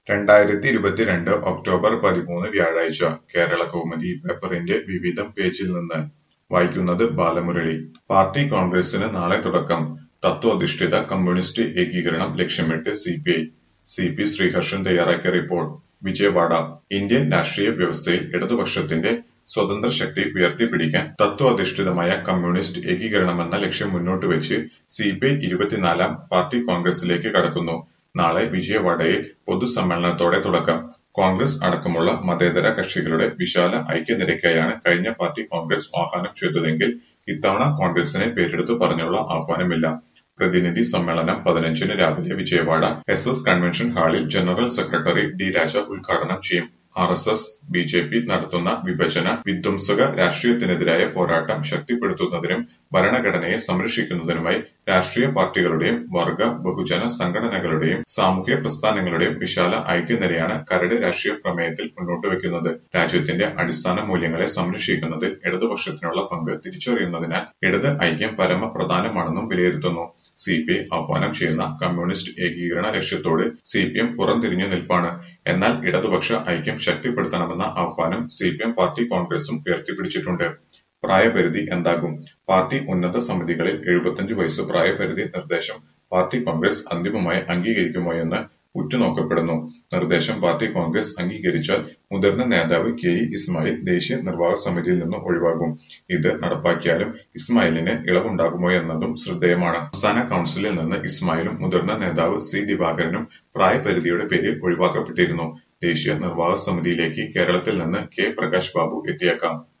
രണ്ടായിരത്തി ഇരുപത്തിരണ്ട് ഒക്ടോബർ പതിമൂന്ന് വ്യാഴാഴ്ച കേരളകൗമുദി പേപ്പറിന്റെ വിവിധം പേജിൽ നിന്ന് വായിക്കുന്നത് ബാലമുരളി പാർട്ടി കോൺഗ്രസിന് നാളെ തുടക്കം തത്വാധിഷ്ഠിത കമ്മ്യൂണിസ്റ്റ് ഏകീകരണം ലക്ഷ്യമിട്ട് സിപിഐ സി പി ശ്രീഹർഷൻ തയ്യാറാക്കിയ റിപ്പോർട്ട് വിജയവാഡ ഇന്ത്യൻ രാഷ്ട്രീയ വ്യവസ്ഥയിൽ ഇടതുപക്ഷത്തിന്റെ സ്വതന്ത്ര ശക്തി ഉയർത്തിപ്പിടിക്കാൻ തത്വാധിഷ്ഠിതമായ കമ്മ്യൂണിസ്റ്റ് ഏകീകരണമെന്ന ലക്ഷ്യം മുന്നോട്ട് വെച്ച് സിപിഐ ഇരുപത്തിനാലാം പാർട്ടി കോൺഗ്രസിലേക്ക് കടക്കുന്നു നാളെ വിജയവാഡയിൽ പൊതുസമ്മേളനത്തോടെ തുടക്കം കോൺഗ്രസ് അടക്കമുള്ള മതേതര കക്ഷികളുടെ വിശാല ഐക്യനിരയ്ക്കായാണ് കഴിഞ്ഞ പാർട്ടി കോൺഗ്രസ് ആഹ്വാനം ചെയ്തതെങ്കിൽ ഇത്തവണ കോൺഗ്രസിനെ പേരെടുത്തു പറഞ്ഞുള്ള ആഹ്വാനമില്ല പ്രതിനിധി സമ്മേളനം പതിനഞ്ചിന് രാവിലെ വിജയവാഡ എസ് എസ് കൺവെൻഷൻ ഹാളിൽ ജനറൽ സെക്രട്ടറി ഡി രാജ ഉദ്ഘാടനം ചെയ്യും R S S B J P നടത്തുന്ന വിഭജന വിധ്വംസക രാഷ്ട്രീയത്തിനെതിരായ പോരാട്ടം ശക്തിപ്പെടുത്തുന്നതിനും ഭരണഘടനയെ സംരക്ഷിക്കുന്നതിനുമായി രാഷ്ട്രീയ പാർട്ടികളുടെയും വർഗ ബഹുജന സംഘടനകളുടെയും സാമൂഹ്യ പ്രസ്ഥാനങ്ങളുടെയും വിശാല ഐക്യനിരയാണ് കരട് രാഷ്ട്രീയ പ്രമേയത്തിൽ മുന്നോട്ട് വെക്കുന്നത് രാജ്യത്തിന്റെ അടിസ്ഥാന മൂല്യങ്ങളെ സംരക്ഷിക്കുന്നതിൽ ഇടതുപക്ഷത്തിനുള്ള പങ്ക് തിരിച്ചറിയുന്നതിനാൽ ഇടത് ഐക്യം പരമപ്രധാനമാണെന്നും വിലയിരുത്തുന്നു സി പി ഐ ആഹ്വാനം ചെയ്യുന്ന കമ്മ്യൂണിസ്റ്റ് ഏകീകരണ ലക്ഷ്യത്തോട് സി പി എം പുറംതിരിഞ്ഞു നിൽപ്പാണ് എന്നാൽ ഇടതുപക്ഷ ഐക്യം ശക്തിപ്പെടുത്തണമെന്ന ആഹ്വാനം സി പി എം പാർട്ടി കോൺഗ്രസും ഉയർത്തിപ്പിടിച്ചിട്ടുണ്ട് പ്രായപരിധി എന്താകും പാർട്ടി ഉന്നത സമിതികളിൽ എഴുപത്തിയഞ്ച് വയസ്സ് പ്രായപരിധി നിർദ്ദേശം പാർട്ടി കോൺഗ്രസ് അന്തിമമായി അംഗീകരിക്കുമോയെന്ന് ഉറ്റുനോക്കപ്പെടുന്നു നിർദ്ദേശം പാർട്ടി കോൺഗ്രസ് അംഗീകരിച്ചാൽ മുതിർന്ന നേതാവ് കെ ഇ ഇസ്മായിൽ ദേശീയ നിർവാഹക സമിതിയിൽ നിന്ന് ഒഴിവാകും ഇത് നടപ്പാക്കിയാലും ഇസ്മായിലിന് ഇളവുണ്ടാകുമോയെന്നതും ശ്രദ്ധേയമാണ് സംസ്ഥാന കൌൺസിലിൽ നിന്ന് ഇസ്മായിലും മുതിർന്ന നേതാവ് സി ദിവാകരനും പ്രായപരിധിയുടെ പേരിൽ ഒഴിവാക്കപ്പെട്ടിരുന്നു ദേശീയ നിർവാഹക സമിതിയിലേക്ക് കേരളത്തിൽ നിന്ന് കെ പ്രകാശ് ബാബു എത്തിയേക്കാം